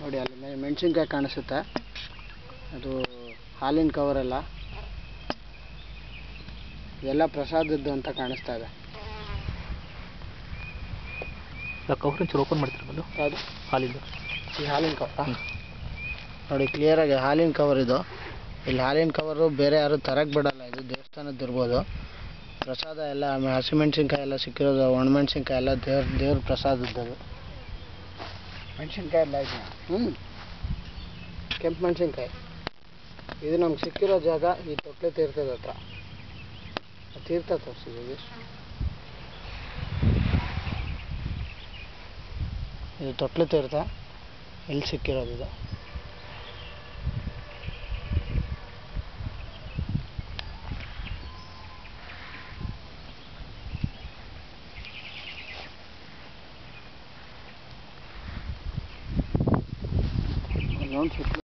ನೋಡಿ ಅಲ್ಲಿ ಮೆ- ಮೆಣಸಿನ್ಕಾಯಿ ಕಾಣಿಸುತ್ತೆ ಅದು ಹಾಲಿನ ಕವರ್ ಅಲ್ಲ ಇದೆಲ್ಲ ಪ್ರಸಾದದ್ದು ಅಂತ ಕಾಣಿಸ್ತಾ ಇದೆ ಕವರ್ ಒಂಚೂರು ಓಪನ್ ಮಾಡ್ತೀರಾ ಬಂದು ಯಾವುದು ಹಾಲಿಂದು ಈ ಹಾಲಿನ ಕವರ್ ನೋಡಿ ಕ್ಲಿಯರಾಗಿ ಹಾಲಿನ ಕವರ್ ಇದು ಇಲ್ಲಿ ಹಾಲಿನ ಕವರು ಬೇರೆ ಯಾರು ತರಕ್ಕೆ ಬಿಡಲ್ಲ ಇದು ದೇವಸ್ಥಾನದ್ದು ಇರ್ಬೋದು ಪ್ರಸಾದ ಎಲ್ಲ ಆಮೇಲೆ ಹಸಿಮೆಣ್ಸಿನ್ಕಾಯಿ ಎಲ್ಲ ಸಿಕ್ಕಿರೋದು ಒಣಮೆಣ್ಸಿನ್ಕಾಯಿ ಎಲ್ಲ ದೇವ್ರ ದೇವ್ರ ಪ್ರಸಾದದ್ದು ಅದು ಮೆಣಸಿನ್ಕಾಯಿ ಎಲ್ಲ ಇದೆ ಹ್ಞೂ ಕೆಂಪು ಮೆಣಸಿನ್ಕಾಯಿ ಇದು ನಮ್ಗೆ ಸಿಕ್ಕಿರೋ ಜಾಗ ಈ ತೊಟ್ಲೆ ತೀರ್ಥದ ಹತ್ರ ಆ ತೀರ್ಥ ತೋರಿಸಿ ಯೋಗೇಶ್ ಇದು ತೊಟ್ಲು ತೀರ್ಥ ಎಲ್ಲಿ ಸಿಕ್ಕಿರೋದು ಇದು ಇನ್ನೊಂದು ಸುತ್ತಲೂ